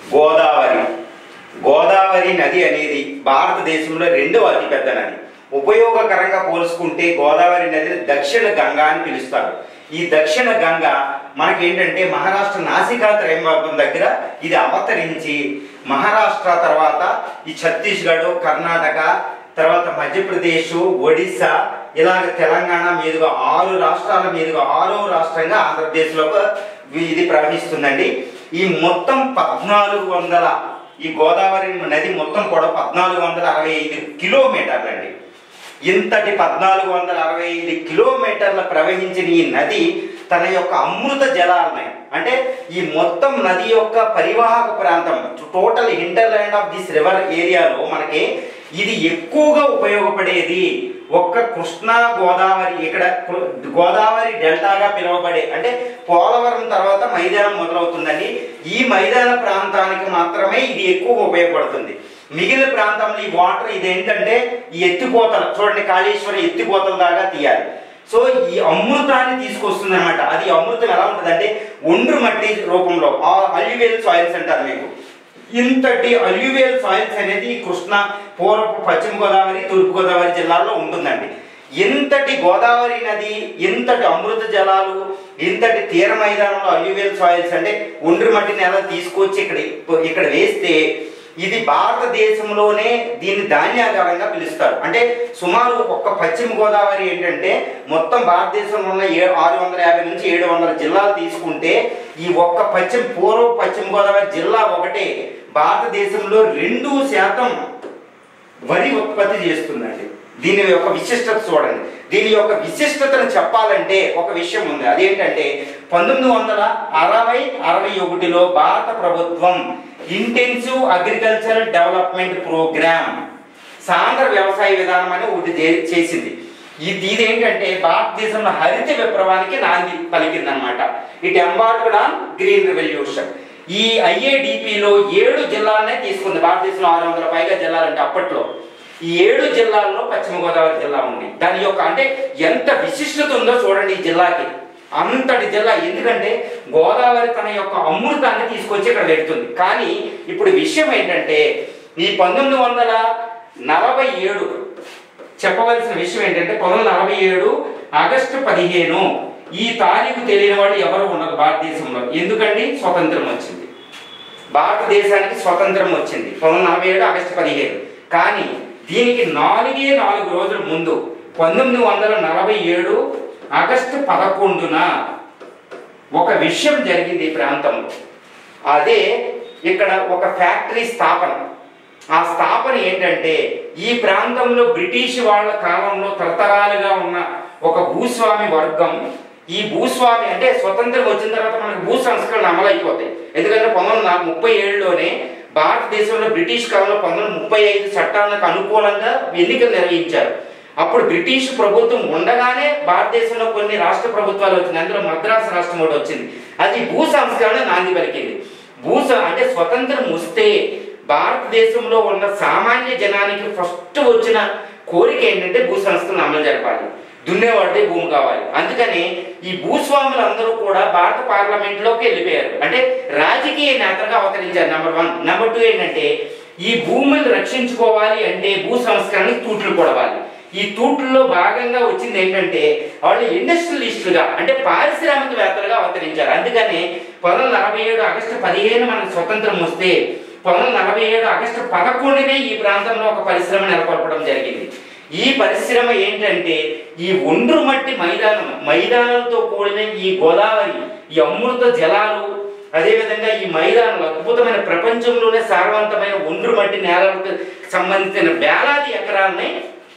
గోదావరి గోదావరి నది అనేది భారతదేశంలో రెండవ అతిపెద్ద నది ఉపయోగకరంగా పోల్చుకుంటే గోదావరి నదిని దక్షిణ గంగా అని పిలుస్తారు ఈ దక్షిణ గంగ మనకేంటంటే మహారాష్ట్ర నాసికా త్రైంబకం దగ్గర ఇది అవతరించి మహారాష్ట్ర తర్వాత ఈ ఛత్తీస్గఢ్ కర్ణాటక తర్వాత మధ్యప్రదేశ్ ఒడిశా ఇలాగ తెలంగాణ మీదుగా ఆరు రాష్ట్రాల మీదుగా ఆరో రాష్ట్రంగా ఆంధ్రప్రదేశ్లో ఇది ప్రవహిస్తుందండి ఈ మొత్తం పద్నాలుగు వందల ఈ గోదావరి నది మొత్తం కూడా పద్నాలుగు వందల అరవై ఐదు కిలోమీటర్లు అండి ఇంతటి పద్నాలుగు వందల అరవై ఐదు కిలోమీటర్ల ప్రవహించిన ఈ నది తన యొక్క అమృత జలాలని అంటే ఈ మొత్తం నది యొక్క పరివాహక ప్రాంతం total hinterland of this river ఏరియాలో మనకి ఇది ఎక్కువగా ఉపయోగపడేది ఒక్క కృష్ణా గోదావరి ఇక్కడ కృ- గోదావరి డెల్టాగా పిలువబడే అంటే పోలవరం తర్వాత మైదానం మొదలవుతుందండి ఈ మైదాన ప్రాంతానికి మాత్రమే ఇది ఎక్కువ ఉపయోగపడుతుంది మిగిలిన ప్రాంతంలో ఈ వాటర్ ఇదేంటంటే ఈ ఎత్తిపోతలు చూడండి కాళేశ్వరం ఎత్తిపోతల దాకా తీయాలి సో ఈ అమృతాన్ని తీసుకొస్తుంది అనమాట అది అమృతం ఎలా ఉంటుంది అంటే ఒండ్రు మట్టి రూపంలో అల్యూవేల్ సాయిల్స్ అంటారు మీకు ఇంతటి అల్యూవేల్ సాయిల్స్ అనేది ఈ కృష్ణ పూర్వపు పశ్చిమ గోదావరి తూర్పు గోదావరి జిల్లాల్లో ఉంటుందండి ఇంతటి గోదావరి నది ఇంతటి అమృత జలాలు ఇంతటి తీర మైదానంలో అల్యూవేల్ సాయిల్స్ అంటే ఒండ్రు మట్టి నేల తీసుకొచ్చి ఇక్కడ ఇక్కడ వేస్తే ఇది భారతదేశంలోనే దీన్ని ధాన్యాగారంగా పిలుస్తారు అంటే సుమారు ఒక్క పశ్చిమ గోదావరి ఏంటంటే మొత్తం భారతదేశంలో ఉన్న ఏ ఆరు వందల యాభై నుంచి ఏడు వందల జిల్లాలు తీసుకుంటే ఈ ఒక్క పశ్చిమ పూర్వ పశ్చిమ గోదావరి జిల్లా ఒకటే భారతదేశంలో రెండు శాతం వరి ఉత్పత్తి చేస్తుందండి దీని యొక్క విశిష్టత చూడండి దీని యొక్క విశిష్టతను చెప్పాలంటే ఒక విషయం ఉంది అదేంటంటే పంతొమ్మిది వందల అరవై అరవై ఒకటిలో భారత ప్రభుత్వం ఇంటెన్సివ్ అగ్రికల్చర్ డెవలప్మెంట్ ప్రోగ్రామ్ సాంద్ర వ్యవసాయ విధానం అని ఒకటి చే- చేసింది ఇది ఇదేంటంటే భారతదేశంలో హరిత విప్లవానికి నాంది పలికిందనమాట it embarked on green revolution ఈ ఐఏడిపిలో ఏడు జిల్లాలనే తీసుకుంది భారతదేశంలో ఆరు వందల పైగా జిల్లాలంటే అప్పట్లో ఈ ఏడు జిల్లాల్లో పశ్చిమ గోదావరి జిల్లా ఉంది దాని యొక్క అంటే ఎంత విశిష్టత ఉందో చూడండి ఈ జిల్లాకి అంతటి జిల్లా ఎందుకంటే గోదావరి తన యొక్క అమృతాన్ని తీసుకొచ్చి ఇక్కడ పెడుతుంది కానీ ఇప్పుడు విషయం ఏంటంటే ఈ పంతొమ్మిది వందల నలభై ఏడు చెప్పవలసిన విషయం ఏంటంటే పంతొమ్మిది వందల నలభై ఏడు ఆగస్టు పదిహేను ఈ తారీఖు తెలియని వాడు ఎవరు ఉండదు భారతదేశంలో ఎందుకండి స్వతంత్రం వచ్చింది భారతదేశానికి స్వతంత్రం వచ్చింది పంతొమ్మిది వందల నలభై ఏడు ఆగస్టు పదిహేను కానీ దీనికి నాలుగే నాలుగు రోజుల ముందు పంతొమ్మిది వందల నలభై ఏడు ఆగస్టు పదకొండున ఒక విషయం జరిగింది ఈ ప్రాంతంలో అదే ఇక్కడ ఒక ఫ్యాక్టరీ స్థాపన ఆ స్థాపన ఏంటంటే ఈ ప్రాంతంలో బ్రిటిష్ వాళ్ళ కాలంలో తరతరాలుగా ఉన్న ఒక భూస్వామి వర్గం ఈ భూస్వామి అంటే స్వతంత్రం వచ్చిన తర్వాత మనకు భూ సంస్కరణ అమలైపోతాయి ఎందుకంటే పంతొమ్మిది వందల ముప్పై ఏడులోనే భారతదేశంలో బ్రిటిష్ కాలంలో పంతొమ్మిది వందల ముప్పై ఐదు చట్టాలకు అనుకూలంగా ఎన్నికలు నిర్వహించారు అప్పుడు బ్రిటిష్ ప్రభుత్వం ఉండగానే భారతదేశంలో కొన్ని రాష్ట్ర ప్రభుత్వాలు వచ్చింది అందులో మద్రాసు రాష్ట్రం కూడా వచ్చింది అది భూ సంస్కరణ నాంది పలికింది భూ స- అంటే స్వతంత్రం వస్తే భారతదేశంలో ఉన్న సామాన్య జనానికి ఫస్ట్ వచ్చిన కోరిక ఏంటంటే భూ సంస్కరణ అమలు జరపాలి దున్నేవాడితే భూమి కావాలి అందుకని ఈ భూస్వాములందరూ కూడా భారత పార్లమెంట్ లోకి వెళ్ళిపోయారు అంటే రాజకీయ నేతగా అవతరించారు నెంబర్ వన్ నెంబర్ టూ ఏంటంటే ఈ భూములు రక్షించుకోవాలి అంటే భూ సంస్కరణకి తూట్లు కొడవాలి ఈ తూట్లలో భాగంగా వచ్చింది ఏంటంటే వాళ్ళు ఇండస్ట్రియలిస్టులుగా అంటే పారిశ్రామికవేత్తలుగా అవతరించారు అందుకని పంతొమ్మిది వందల నలభై ఏడు ఆగస్టు పదిహేను మనకు స్వతంత్రం వస్తే పంతొమ్మిది వందల నలభై ఏడు ఆగస్టు పదకొండునే ఈ ప్రాంతంలో ఒక పరిశ్రమ నెలకొల్పడం జరిగింది ఈ పరిశ్రమ ఏంటంటే ఈ ఒండ్రు మట్టి మైదానం మైదానంతో కూడిన ఈ గోదావరి ఈ అమృత జలాలు అదేవిధంగా ఈ మైదానంలో అద్భుతమైన ప్రపంచంలోనే సారవంతమైన ఒండ్రు మట్టి నేలలకు సంబంధించిన వేలాది ఎకరాలని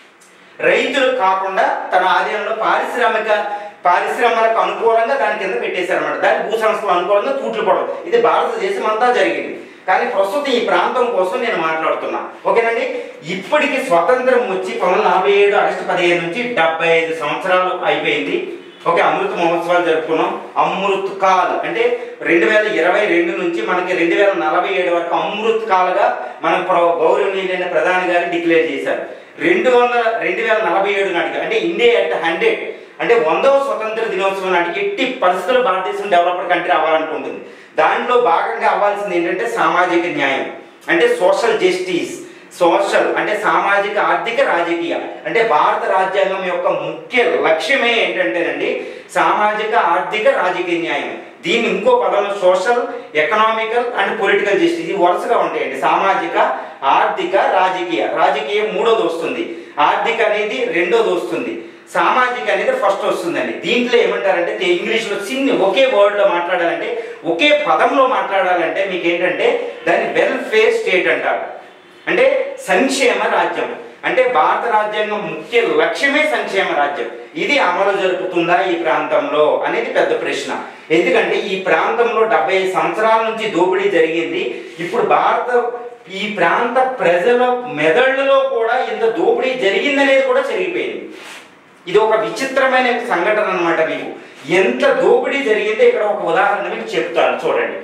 రైతులు కాకుండా తన ఆధీనంలో పారిశ్రామిక పారిశ్రమలకు అనుకూలంగా దాని కింద పెట్టేశారన్నమాట దాని భూ సంస్థలు అనుకూలంగా తూట్లు పడవు ఇది భారతదేశం అంతా జరిగింది కానీ ప్రస్తుతం ఈ ప్రాంతం కోసం నేను మాట్లాడుతున్నా ఓకేనండి ఇప్పటికి స్వతంత్రం వచ్చి పంతొమ్మిది వందల నలభై ఏడు ఆగస్టు పదిహేను నుంచి డెబ్బై ఐదు సంవత్సరాలు అయిపోయింది ఓకే అమృత మహోత్సవాలు జరుపుకున్నాం అమృత్ కాల్ అంటే రెండు వేల ఇరవై రెండు నుంచి మనకి రెండు వేల నలభై ఏడు వరకు అమృత్ కాల్గా మన ప్ర- గౌరవనీయులైన ప్రధాని గారు డిక్లేర్ చేశారు రెండు వందల రెండు వేల నలభై ఏడు నాటికి అంటే ఇండియా ఎట్ హండ్రెడ్ అంటే వందవ స్వతంత్ర దినోత్సవం నాటికి ఎట్టి పరిస్థితుల్లో భారతదేశం డెవలప్డ్ కంట్రీ అవ్వాలనుకుంటుంది దాంట్లో భాగంగా అవ్వాల్సింది ఏంటంటే సామాజిక న్యాయం అంటే సోషల్ జస్టిస్ సోషల్ అంటే సామాజిక ఆర్థిక రాజకీయ అంటే భారత రాజ్యాంగం యొక్క ముఖ్య లక్ష్యమే ఏంటంటేనండి సామాజిక ఆర్థిక రాజకీయ న్యాయం దీని ఇంకో పదం social economical and political justice ఇవి వరుసగా ఉంటాయండి సామాజిక ఆర్థిక రాజకీయ రాజకీయం మూడోది వస్తుంది ఆర్థిక అనేది రెండోది వస్తుంది సామాజిక అనేది ఫస్ట్ వస్తుందండి దీంట్లో ఏమంటారంటే తే- ఇంగ్లీష్లో చిన్న ఒకే వర్డ్లో మాట్లాడాలంటే ఒకే పదంలో మాట్లాడాలంటే మీకు ఏంటంటే దాన్ని వెల్ఫేర్ స్టేట్ అంటారు అంటే సంక్షేమ రాజ్యం అంటే భారత రాజ్యాంగం ముఖ్య లక్ష్యమే సంక్షేమ రాజ్యం ఇది అమలు జరుపుతుందా ఈ ప్రాంతంలో అనేది పెద్ద ప్రశ్న ఎందుకంటే ఈ ప్రాంతంలో డెబ్బై సంవత్సరాల నుంచి దోపిడీ జరిగింది ఇప్పుడు భారత ఈ ప్రాంత ప్రజల మెదళ్ళలో కూడా ఇంత దోపిడీ జరిగిందనేది కూడా జరిగిపోయింది ఇది ఒక విచిత్రమైన సంఘటన అన్నమాట మీకు ఎంత దోపిడీ జరిగిందో ఇక్కడ ఒక ఉదాహరణ మీకు చెప్తాను చూడండి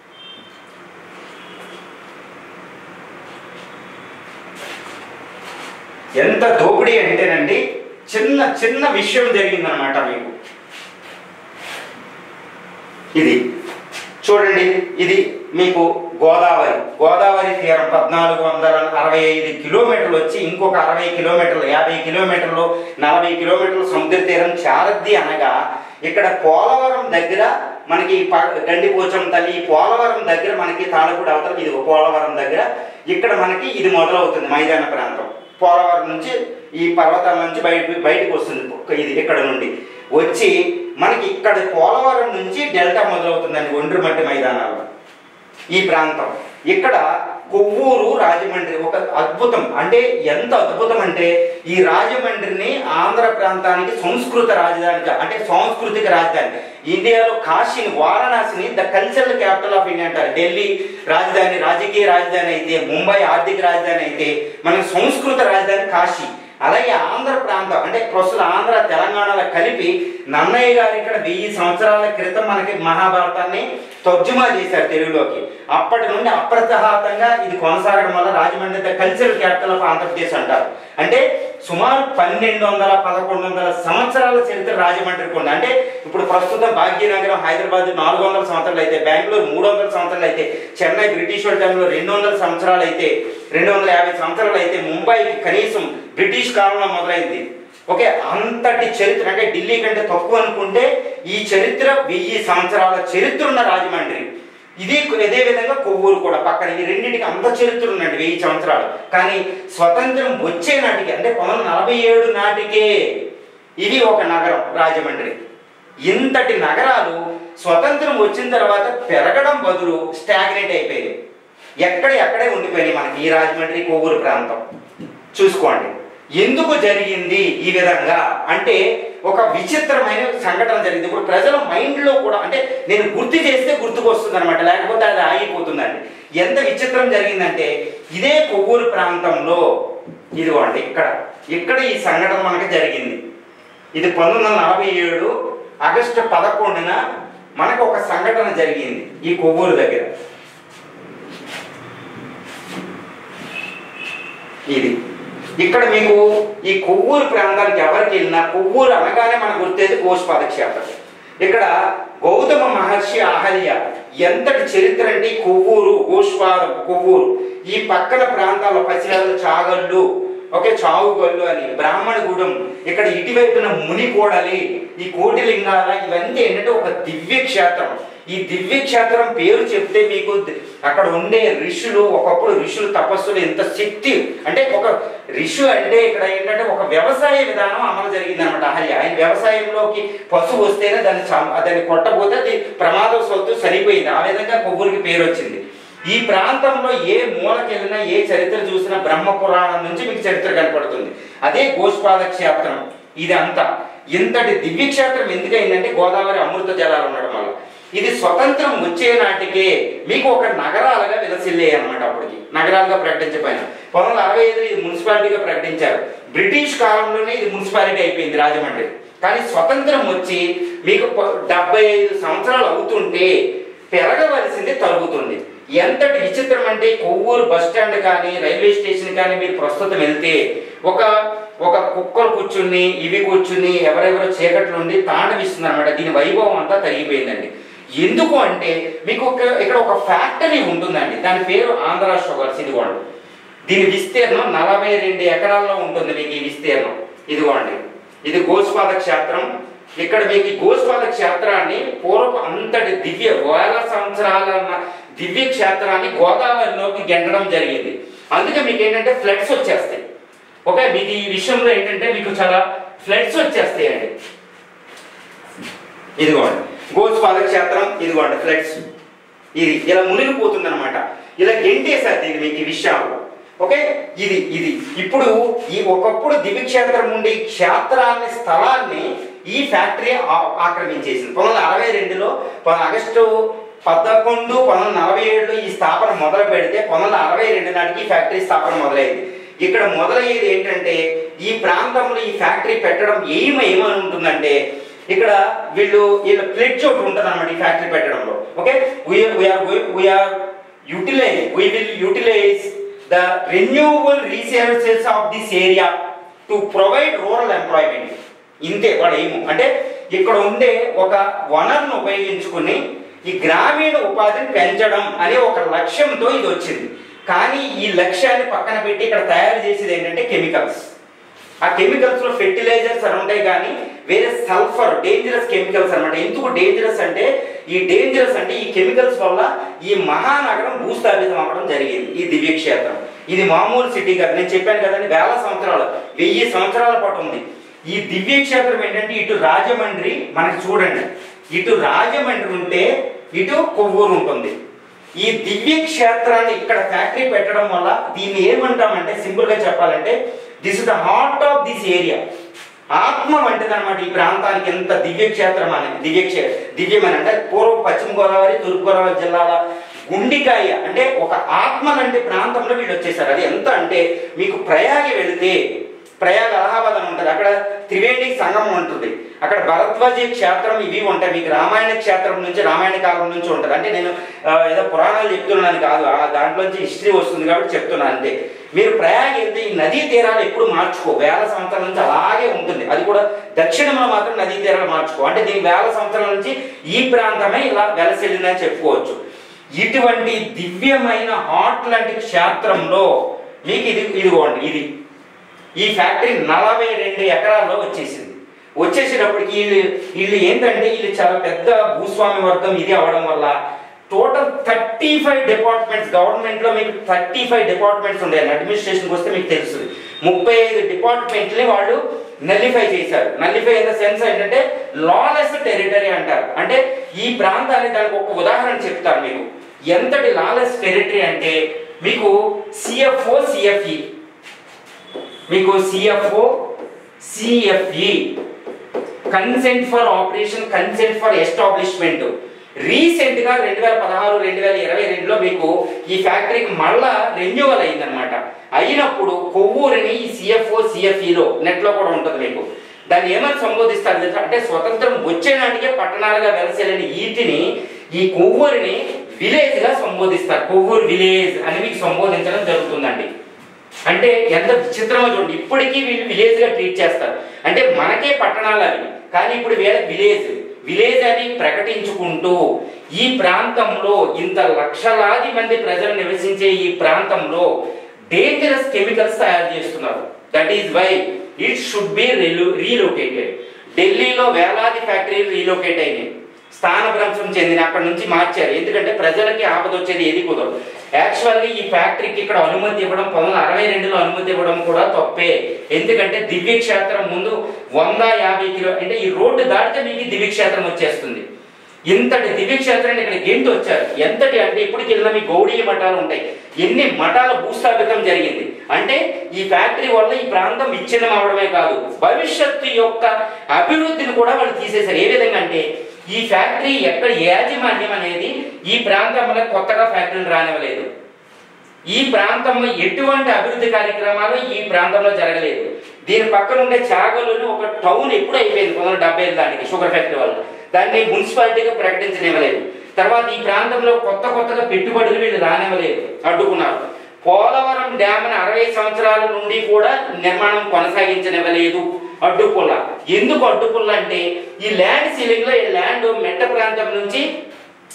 ఎంత దోపిడీ అంటేనండి చిన్న చిన్న విషయం జరిగిందనమాట మీకు ఇది చూడండి ఇది మీకు గోదావరి గోదావరి తీరం పద్నాలుగు వందల అరవై ఐదు కిలోమీటర్లు వచ్చి ఇంకొక అరవై కిలోమీటర్లు యాభై కిలోమీటర్లు నలభై కిలోమీటర్లు సముద్ర తీరం చారద్ది అనగా ఇక్కడ పోలవరం దగ్గర మనకి ప- గండిపోచం తల్లి ఈ పోలవరం దగ్గర మనకి తాళపూడి అవతల ఇది పోలవరం దగ్గర ఇక్కడ మనకి ఇది మొదలవుతుంది మైదాన ప్రాంతం పోలవరం నుంచి ఈ పర్వతాల నుంచి బయట బయటకు వస్తుంది ఇది ఇక్కడ నుండి వచ్చి మనకి ఇక్కడ పోలవరం నుంచి డెల్టా మొదలవుతుందండి ఒండ్రుమట్టి మైదానాల్లో ఈ ప్రాంతం ఇక్కడ కొవ్వూరు రాజమండ్రి ఒక అద్భుతం అంటే ఎంత అద్భుతం అంటే ఈ రాజమండ్రిని ఆంధ్ర ప్రాంతానికి సంస్కృత రాజధానిగా అంటే సాంస్కృతిక రాజధాని ఇండియాలో కాశీని వారణాసిని the cultural capital of India అంటారు ఢిల్లీ రాజధాని రాజకీయ రాజధాని అయితే ముంబై ఆర్థిక రాజధాని అయితే మనకి సంస్కృత రాజధాని కాశీ అలాగే ఆంధ్ర ప్రాంతం అంటే ప్రస్తుత ఆంధ్ర తెలంగాణలో కలిపి నన్నయ్య గారు ఇక్కడ వెయ్యి సంవత్సరాల క్రితం మనకి మహాభారతాన్ని తర్జుమా చేశారు తెలుగులోకి అప్పటి నుండి అప్రతిహాతంగా ఇది కొనసాగడం వల్ల Rajahmundry the cultural capital of Andhra Pradesh అంటారు అంటే సుమారు పన్నెండు వందల పదకొండు వందల సంవత్సరాల చరిత్ర రాజమండ్రికి ఉంది అంటే ఇప్పుడు ప్రస్తుతం భాగ్యనగరం హైదరాబాద్ నాలుగు వందల సంవత్సరాలు అయితే బెంగళూరు మూడు వందల సంవత్సరాలు అయితే చెన్నై బ్రిటిష్ వాళ్ళ టైంలో రెండు వందల సంవత్సరాలు అయితే రెండు వందల యాభై సంవత్సరాలు అయితే ముంబైకి కనీసం బ్రిటిష్ కాలంలో మొదలైంది ఓకే అంతటి చరిత్ర అంటే ఢిల్లీ కంటే తక్కువ అనుకుంటే ఈ చరిత్ర వెయ్యి సంవత్సరాల చరిత్ర ఉన్న రాజమండ్రి ఇది ఇదే విధంగా కొవ్వూరు కూడా పక్కన ఈ రెండింటికి అంత చరిత్ర ఉందండి వెయ్యి సంవత్సరాలు కానీ స్వతంత్రం వచ్చే నాటికి అంటే పంతొమ్మిది నలభై ఏడు నాటికే ఇది ఒక నగరం రాజమండ్రి ఇంతటి నగరాలు స్వతంత్రం వచ్చిన తర్వాత పెరగడం బదులు స్టాగ్నేట్ అయిపోయాయి ఎక్కడ ఎక్కడే ఉండిపోయినాయి మనకి ఈ రాజమండ్రి కొవ్వూరు ప్రాంతం చూసుకోండి ఎందుకు జరిగింది ఈ విధంగా అంటే ఒక విచిత్రమైన సంఘటన జరిగింది ఇప్పుడు ప్రజల మైండ్లో కూడా అంటే నేను గుర్తు చేస్తే గుర్తుకు వస్తుంది అనమాట లేకపోతే అది ఆగిపోతుందండి ఎంత విచిత్రం జరిగిందంటే ఇదే కొవ్వూరు ప్రాంతంలో ఇదిగోండి ఇక్కడ ఇక్కడ ఈ సంఘటన మనకి జరిగింది ఇది పంతొమ్మిది వందల నలభై ఏడు ఆగస్టు పదకొండున మనకు ఒక సంఘటన జరిగింది ఈ కొవ్వూరు దగ్గర ఇది ఇక్కడ మీకు ఈ కొవ్వూరు ప్రాంతానికి ఎవరికి వెళ్ళినా కొవ్వూరు అనగానే మనకు గుర్తేది గోష్పాద క్షేత్రం ఇక్కడ గౌతమ మహర్షి అహల్య ఎంతటి చరిత్ర అంటే ఈ కొవ్వూరు గోష్పాదం కొవ్వూరు ఈ పక్కన ప్రాంతాల్లో పసిరాలు చాగళ్ళు ఓకే చావుగల్లు అని బ్రాహ్మణగూడెం ఇక్కడ ఇటువైపున ముని కోడలి ఈ కోటిలింగాల ఇవన్నీ ఏంటంటే ఒక దివ్య క్షేత్రం ఈ దివ్య క్షేత్రం పేరు చెప్తే మీకు ది- అక్కడ ఉండే ఋషులు ఒకప్పుడు ఋషులు తపస్సులు ఎంత శక్తి అంటే ఒక ఋషు అంటే ఇక్కడ ఏంటంటే ఒక వ్యవసాయ విధానం అమలు జరిగింది అనమాట అహల్య ఆయన వ్యవసాయంలోకి పశువు వస్తేనే దాన్ని చం- దాన్ని కొట్టబోతే అది ప్రమాదవశాత్తు సరిపోయింది ఆ విధంగా కొవ్వూరికి పేరు వచ్చింది ఈ ప్రాంతంలో ఏ మూలకి వెళ్ళినా ఏ చరిత్ర చూసినా బ్రహ్మ పురాణం నుంచి మీకు చరిత్ర కనపడుతుంది అదే గోష్పాద క్షేత్రం ఇదంతా ఇంతటి దివ్య క్షేత్రం ఎందుకైందంటే గోదావరి అమృత జలాలు ఉండడం వల్ల ఇది స్వతంత్రం వచ్చే నాటికే మీకు ఒక నగరాలుగా విలసిల్లాయి అనమాట అప్పటికి నగరాలుగా ప్రకటించబోయిన పంతొమ్మిది వందల అరవై ఐదులో ఇది మున్సిపాలిటీగా ప్రకటించారు బ్రిటిష్ కాలంలోనే ఇది మున్సిపాలిటీ అయిపోయింది రాజమండ్రి కానీ స్వతంత్రం వచ్చి మీకు ప- డెబ్బై ఐదు సంవత్సరాలు అవుతుంటే పెరగవలసింది తరుగుతుంది ఎంతటి విచిత్రం అంటే కొవ్వూరు బస్ స్టాండ్ కానీ రైల్వే స్టేషన్ కానీ మీరు ప్రస్తుతం వెళ్తే ఒక ఒక కుక్కలు కూర్చుని ఇవి కూర్చుని ఎవరెవరో చీకట్లు ఉండి తాండవిస్తుంది అనమాట దీని వైభవం అంతా తరిగిపోయిందండి ఎందుకు అంటే మీకు ఒక ఇక్కడ ఒక ఫ్యాక్టరీ ఉంటుందండి దాని పేరు ఆంధ్ర షుగర్స్ ఇదిగోండి దీని విస్తీర్ణం నలభై రెండు ఎకరాల్లో ఉంటుంది మీకు ఈ విస్తీర్ణం ఇదిగోండి ఇది గోస్పాద క్షేత్రం ఇక్కడ మీకు ఈ గోస్పాద క్షేత్రాన్ని పూర్వపు అంతటి దివ్య వేల సంవత్సరాల న- దివ్య క్షేత్రాన్ని గోదావరిలోకి గెంటడం జరిగింది అందుకే మీకు ఏంటంటే ఫ్లడ్స్ వచ్చేస్తాయి ఓకే మీకు ఈ విషయంలో ఏంటంటే మీకు చాలా ఫ్లడ్స్ వచ్చేస్తాయండి ఇదిగోండి గోస్పాద క్షేత్రం ఇదిగోండి ఫ్లడ్స్ ఇది ఇలా మునిగిపోతుంది అనమాట ఇలా గెంటేశారు దీన్ని మీకు ఈ విషయాలు ఓకే ఇది ఇది ఇప్పుడు ఈ ఒకప్పుడు దివ్యక్షేత్రం ఉండే ఈ క్షేత్రాన్ని స్థలాన్ని ఈ ఫ్యాక్టరీ ఆ- ఆక్రమించేసింది పంతొమ్మిది వందల అరవై రెండులో ప- ఆగస్టు పదకొండు పంతొమ్మిది వందల నలభై ఏడులో ఈ స్థాపన మొదలు పెడితే పంతొమ్మిది వందల అరవై రెండు నాటికి ఈ ఫ్యాక్టరీ స్థాపన మొదలైంది ఇక్కడ మొదలయ్యేది ఏంటంటే ఈ ప్రాంతంలో ఈ ఫ్యాక్టరీ పెట్టడం ఏం ఏమని ఉంటుందంటే ఇక్కడ వీళ్ళు వీళ్ళ ప్లెడ్జ్ ఒకటి ఉంటుంది అనమాట ఈ ఫ్యాక్టరీ పెట్టడంలో okay we are we are utilise we will utilise the renewable resources of this area to provide rural employment ఇంతే వాడు ఏమో అంటే ఇక్కడ ఉండే ఒక వనరును ఉపయోగించుకుని ఈ గ్రామీణ ఉపాధిని పెంచడం అనే ఒక లక్ష్యంతో ఇది వచ్చింది కానీ ఈ లక్ష్యాన్ని పక్కన పెట్టి ఇక్కడ తయారు చేసేది ఏంటంటే కెమికల్స్ ఆ కెమికల్స్ లో ఫెర్టిలైజర్స్ అని ఉంటాయి కానీ వేరే సల్ఫర్ డేంజరస్ కెమికల్స్ అన్నమాట ఎందుకు డేంజరస్ అంటే ఈ డేంజరస్ అంటే ఈ కెమికల్స్ వల్ల ఈ మహానగరం భూస్థాపితం అవ్వడం జరిగింది ఈ దివ్యక్షేత్రం ఇది మామూలు సిటీ కాదు నేను చెప్పాను కదండి వేల సంవత్సరాలు వెయ్యి సంవత్సరాల పాటు ఉంది ఈ దివ్యక్షేత్రం ఏంటంటే ఇటు రాజమండ్రి మనకి చూడండి ఇటు రాజమండ్రి ఉంటే ఇటు కొవ్వూరు ఉంటుంది ఈ దివ్య క్షేత్రాన్ని ఇక్కడ ఫ్యాక్టరీ పెట్టడం వల్ల దీన్ని ఏమంటామంటే సింపుల్ గా చెప్పాలంటే this is the heart of this area ఆత్మ వంటిది అనమాట ఈ ప్రాంతానికి ఎంత దివ్య క్షేత్రం అని దివ్య క్షే దివ్యమని అంటే పూర్వ పశ్చిమ గోదావరి తూర్పు గోదావరి జిల్లాల గుండికాయ అంటే ఒక ఆత్మ లాంటి ప్రాంతంలో వీళ్ళు వచ్చేసారు అది ఎంత అంటే మీకు ప్రయాగి వెళితే ప్రయాగ అలహాబాద్ అని ఉంటుంది అక్కడ త్రివేణి సంగమం ఉంటుంది అక్కడ భరద్వాజీ క్షేత్రం ఇవి ఉంటాయి మీకు రామాయణ క్షేత్రం నుంచి రామాయణ కాలం నుంచి ఉంటుంది అంటే నేను ఆ, ఏదో పురాణాలు చెప్తున్నాను కాదు ఆ దాంట్లోంచి హిస్టరీ వస్తుంది కాబట్టి చెప్తున్నాను అంతే మీరు ప్రయాగ వెళ్తే ఈ నదీ తీరాలు ఎప్పుడు మార్చుకో వేల సంవత్సరాల నుంచి అలాగే ఉంటుంది అది కూడా దక్షిణంలో మాత్రం నదీ తీరాలు మార్చుకో అంటే దీని వేల సంవత్సరాల నుంచి ఈ ప్రాంతమే ఇలా వెలసిల్లిందని చెప్పుకోవచ్చు ఇటువంటి దివ్యమైన హాట్ లాంటి క్షేత్రంలో మీకు ఇది ఇదిగోండి ఇది ఈ ఫ్యాక్టరీ నలభై రెండు ఎకరాల్లో వచ్చేసింది వచ్చేసేటప్పటికి వీళ్ళు వీళ్ళు ఏంటంటే వీళ్ళు చాలా పెద్ద భూస్వామి వర్గం ఇది అవడం వల్ల total thirty five departments government లో మీకు థర్టీ ఫైవ్ డిపార్ట్మెంట్స్ ఉండేది అడ్మినిస్ట్రేషన్కి వస్తే మీకు తెలుస్తుంది ముప్పై ఐదు డిపార్ట్మెంట్ని వాళ్ళు నల్లిఫై చేశారు నల్లిఫై ఇన్ ద సెన్స్ ఏంటంటే లాలెస్ టెరిటరీ అంటారు అంటే ఈ ప్రాంతాన్ని దానికి ఒక ఉదాహరణ చెప్తాను మీకు ఎంతటి లాలెస్ టెరిటరీ అంటే మీకు సిఎఫ్ఓ సిఎఫ్ఈ మీకు CFO CFE consent for operation consent for establishment recent గా రెండు వేల పదహారు రెండు వేల ఇరవై రెండులో మీకు ఈ ఫ్యాక్టరీకి మళ్ళా రెన్యువల్ అయిందనమాట అయినప్పుడు కొవ్వూరిని ఈ సిఎఫ్ఓ సిఎఫ్ఈలో నెట్ లో కూడా ఉంటుంది మీకు దాన్ని ఏమని సంబోధిస్తారు తెలుసా అంటే స్వతంత్రం వచ్చే నాటికే పట్టణాలుగా వెలసేలని వీటిని ఈ కొవ్వూరిని విలేజ్ గా సంబోధిస్తారు కొవ్వూరు విలేజ్ అని మీకు సంబోధించడం జరుగుతుందండి అంటే ఎంత విచిత్రమో చూడండి ఇప్పటికీ వీళ్ళు విలేజ్ గా ట్రీట్ చేస్తారు అంటే మనకే పట్టణాలు అవి కానీ ఇప్పుడు వీళ్ళ విలేజ్ విలేజ్ అని ప్రకటించుకుంటూ ఈ ప్రాంతంలో ఇంత లక్షలాది మంది ప్రజలు నివసించే ఈ ప్రాంతంలో డేంజరస్ కెమికల్స్ తయారు చేస్తున్నారు that is why it should be relocated ఢిల్లీలో వేలాది ఫ్యాక్టరీలు రీలొకేట్ అయినాయి స్థానభ్రంశం చెందిన అక్కడ నుంచి మార్చారు ఎందుకంటే ప్రజలకి ఆపద వచ్చేది ఏది కుదరదు యాక్చువల్గా ఈ ఫ్యాక్టరీకి ఇక్కడ అనుమతి ఇవ్వడం పంతొమ్మిది వందల అరవై రెండులో అనుమతి ఇవ్వడం కూడా తప్పే ఎందుకంటే దివ్య క్షేత్రం ముందు వంద యాభై కిలో అంటే ఈ రోడ్డు దాటితే మీకు దివ్య క్షేత్రం వచ్చేస్తుంది ఇంతటి దివ్య క్షేత్రాన్ని ఇక్కడ గెంటి వచ్చారు ఎంతటి అంటే ఇప్పటికి వెళ్ళిన మీ గౌడీయ మఠాలు ఉంటాయి ఎన్ని మఠాల భూస్థాపితం జరిగింది అంటే ఈ ఫ్యాక్టరీ వల్ల ఈ ప్రాంతం విచ్ఛిన్నం అవడమే కాదు భవిష్యత్తు యొక్క అభివృద్ధిని కూడా వాళ్ళు తీసేశారు ఏ విధంగా అంటే ఈ ఫ్యాక్టరీ ఎక్కడ యాజమాన్యం అనేది ఈ ప్రాంతంలో కొత్తగా ఫ్యాక్టరీలు రానివ్వలేదు ఈ ప్రాంతంలో ఎటువంటి అభివృద్ధి కార్యక్రమాలు ఈ ప్రాంతంలో జరగలేదు దీని పక్కన ఉండే చాగలోని ఒక టౌన్ ఎప్పుడు అయిపోయింది పంతొమ్మిది వందల డెబ్బై ఐదు దానికి షుగర్ ఫ్యాక్టరీ వల్ల దాన్ని మున్సిపాలిటీగా ప్రకటించనివ్వలేదు తర్వాత ఈ ప్రాంతంలో కొత్త కొత్తగా పెట్టుబడులు వీళ్ళు రానివ్వలేదు అడ్డుకున్నారు పోలవరం డ్యామ్ ని అరవై సంవత్సరాల నుండి కూడా నిర్మాణం కొనసాగించనివ్వలేదు అడ్డుపుల్ల ఎందుకు అడ్డుపుల్ల అంటే ఈ ల్యాండ్ సీలింగ్ లో ఈ ల్యాండ్ మెట్ట ప్రాంతం నుంచి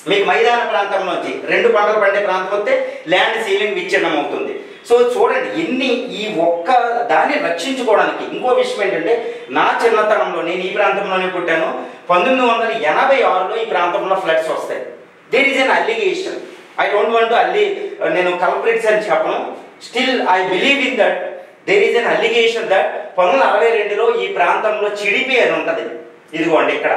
మీకు మైదాన ప్రాంతం నుంచి రెండు పంటలు పండే ప్రాంతం వస్తే ల్యాండ్ సీలింగ్ విచ్ఛిన్నం అవుతుంది సో చూడండి ఎన్ని ఈ ఒక్క దాన్ని రక్షించుకోవడానికి ఇంకో విషయం ఏంటంటే నా చిన్నతనంలో నేను ఈ ప్రాంతంలోనే పుట్టాను పంతొమ్మిది వందల ఎనభై ఆరులో ఈ ప్రాంతంలో ఫ్లడ్స్ వస్తాయి there is an allegation I don't want అల్లి నేను కల్ప్రిట్స్ అని చెప్పను still I believe in that there is an allegation that పంతొమ్మిది వందల అరవై రెండులో ఈ ప్రాంతంలో చిడిపి అని ఉంటుంది ఇదిగోండి ఇక్కడ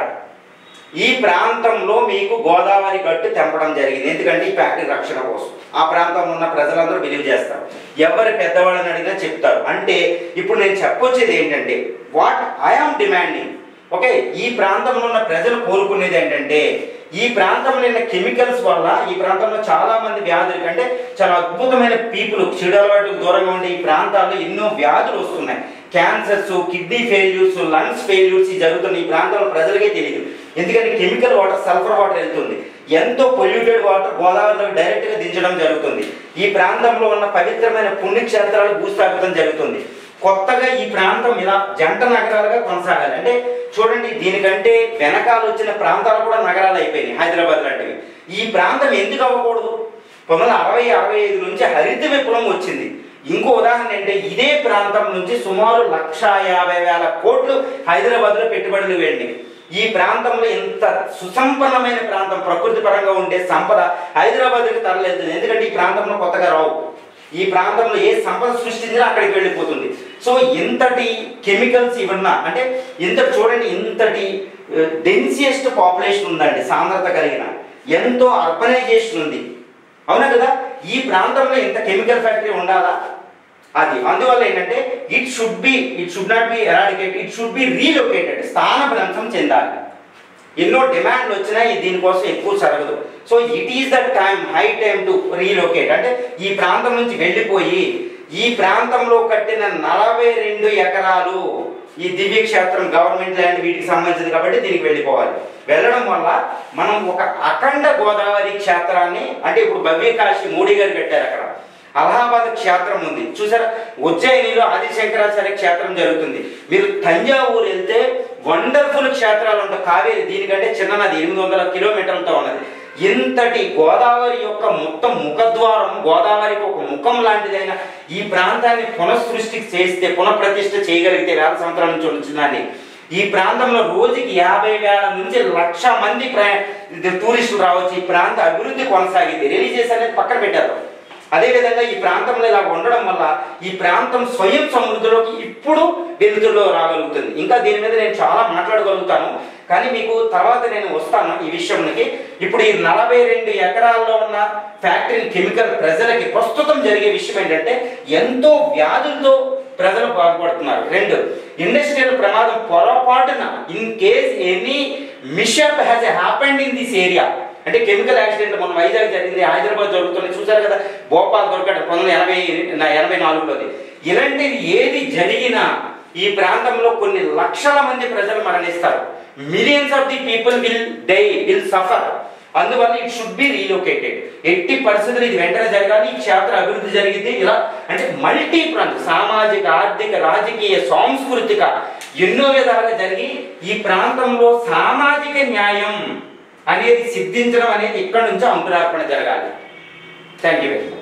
ఈ ప్రాంతంలో మీకు గోదావరి గట్టు తెంపడం జరిగింది ఎందుకంటే ఈ ఫ్యాక్టరీ రక్షణ కోసం ఆ ప్రాంతంలో ఉన్న ప్రజలందరూ బిలీవ్ చేస్తారు ఎవరి పెద్దవాళ్ళని అడిగినా చెప్తారు అంటే ఇప్పుడు నేను చెప్పొచ్చేది ఏంటంటే వాట్ ఐఆమ్ డిమాండింగ్ ఓకే ఈ ప్రాంతంలో ఉన్న ప్రజలు కోరుకునేది ఏంటంటే ఈ ప్రాంతంలో ఉన్న కెమికల్స్ వల్ల ఈ ప్రాంతంలో చాలా మంది వ్యాధులు అంటే చాలా అద్భుతమైన పీపుల్ చెడు అలవాటుకు దూరంగా ఉండే ఈ ప్రాంతాల్లో ఎన్నో వ్యాధులు వస్తున్నాయి cancers kidney failures lungs failures జరుగుతున్న ఈ ప్రాంతంలో ప్రజలకే తెలియదు ఎందుకంటే కెమికల్ వాటర్ సల్ఫర్ వాటర్ వెళ్తుంది ఎంతో పొల్యూటెడ్ వాటర్ గోదావరిలో డైరెక్ట్ గా దించడం జరుగుతుంది ఈ ప్రాంతంలో ఉన్న పవిత్రమైన పుణ్యక్షేత్రాలు భూస్థాపితం జరుగుతుంది కొత్తగా ఈ ప్రాంతం ఇలా జంట నగరాలుగా కొనసాగాలి అంటే చూడండి దీనికంటే వెనకాల వచ్చిన ప్రాంతాలు కూడా నగరాలు అయిపోయినాయి హైదరాబాద్ లాంటివి ఈ ప్రాంతం ఎందుకు అవ్వకూడదు పంతొమ్మిది వందల అరవై అరవై ఐదు నుంచి హరిత విప్లవం వచ్చింది ఇంకో ఉదాహరణ ఏంటంటే ఇదే ప్రాంతం నుంచి సుమారు లక్ష యాభై వేల కోట్లు హైదరాబాద్లో పెట్టుబడులు వెళ్ళినవి ఈ ప్రాంతంలో ఇంత సుసంపన్నమైన ప్రాంతం ప్రకృతి పరంగా ఉండే సంపద హైదరాబాద్కి తరలింది ఎందుకంటే ఈ ప్రాంతంలో కొత్తగా రావు ఈ ప్రాంతంలో ఏ సంపద సృష్టించినా అక్కడికి వెళ్ళిపోతుంది సో ఇంతటి కెమికల్స్ ఇవన్నా అంటే ఇంత చూడండి ఇంతటి డెన్సియస్ట్ పాపులేషన్ ఉందండి సాంద్రత కలిగిన ఎంతో అర్బనైజేషన్ ఉంది అవునా కదా ఈ ప్రాంతంలో ఇంత కెమికల్ ఫ్యాక్టరీ ఉండాలా అది అందువల్ల ఏంటంటే it should be it should not be eradicate it should be relocated స్థానభ్రంశం చెందాలి ఎన్నో డిమాండ్లు వచ్చినాయి దీనికోసం ఎక్కువ జరగదు so it is the time high time to relocate అంటే ఈ ప్రాంతం నుంచి వెళ్ళిపోయి ఈ ప్రాంతంలో కట్టిన నలభై రెండు ఎకరాలు ఈ దివ్య క్షేత్రం గవర్నమెంట్ ల్యాండ్ వీటికి సంబంధించింది కాబట్టి దీనికి వెళ్ళిపోవాలి వెళ్ళడం వల్ల మనం ఒక అఖండ గోదావరి క్షేత్రాన్ని అంటే ఇప్పుడు భవ్యకాశి మోడీ గారు కట్టారు అక్కడ అలహాబాద్ క్షేత్రం ఉంది చూసారా ఉజ్జయినిలో ఆదిశంకరాచార్య క్షేత్రం జరుగుతుంది మీరు తంజావూరు వెళ్తే వండర్ఫుల్ క్షేత్రాలు ఉంటాయి కావేరి దీనికంటే చిన్న నది ఎనిమిది వందల కిలోమీటర్లతో ఉన్నది ఇంతటి గోదావరి యొక్క మొత్తం ముఖద్వారం గోదావరికి ఒక ముఖం లాంటిదైన ఈ ప్రాంతాన్ని పునఃసృష్టి చేస్తే పునఃప్రతిష్ఠ చేయగలిగితే వేల సంవత్సరాల నుంచి వచ్చిన దాన్ని ఈ ప్రాంతంలో రోజుకి యాభై వేల నుంచి లక్ష మంది ప్రయా- ఇది టూరిస్టులు రావచ్చు ఈ ప్రాంత అభివృద్ధి కొనసాగింది రిలీజియస్ అనేది పక్కన పెట్టారు అదేవిధంగా ఈ ప్రాంతంలో ఇలా ఉండడం వల్ల ఈ ప్రాంతం స్వయం సమృద్ధిలోకి ఇప్పుడు వెలుతుల్లో రాగలుగుతుంది ఇంకా దీని మీద నేను చాలా మాట్లాడగలుగుతాను కానీ మీకు తర్వాత నేను వస్తాను ఈ విషయంకి ఇప్పుడు ఈ నలభై రెండు ఎకరాల్లో ఉన్న ఫ్యాక్టరీ కెమికల్ ప్రజలకి ప్రస్తుతం జరిగే విషయం ఏంటంటే ఎంతో వ్యాధులతో ప్రజలు బాగుపడుతున్నారు రెండు ఇండస్ట్రియల్ ప్రమాదం పొరపాటున in case any mishap has happened in this area అంటే కెమికల్ యాక్సిడెంట్ మన వైజాగ్ జరిగింది హైదరాబాద్ జరుగుతుంది చూసారు కదా భోపాల్ దొరకడం పంతొమ్మిది ఎనభై ఎనభై నాలుగులోది ఇలాంటిది ఏది జరిగినా ఈ ప్రాంతంలో కొన్ని లక్షల మంది ప్రజలు మరణిస్తారు millions of the people will die will suffer అందువల్ల ఇట్ షుడ్ బి రీలొకేటెడ్ ఎట్టి పరిస్థితులు ఇది వెంటనే జరగాలి ఈ క్షేత్ర అభివృద్ధి జరిగింది ఇలా అంటే మల్టీ ప్రాంత సామాజిక ఆర్థిక రాజకీయ సాంస్కృతిక ఎన్నో విధాలుగా జరిగి ఈ ప్రాంతంలో సామాజిక న్యాయం అనేది సిద్ధించడం అనేది ఇక్కడ నుంచి అంకురార్పణ జరగాలి థ్యాంక్ యూ వెరీ మచ్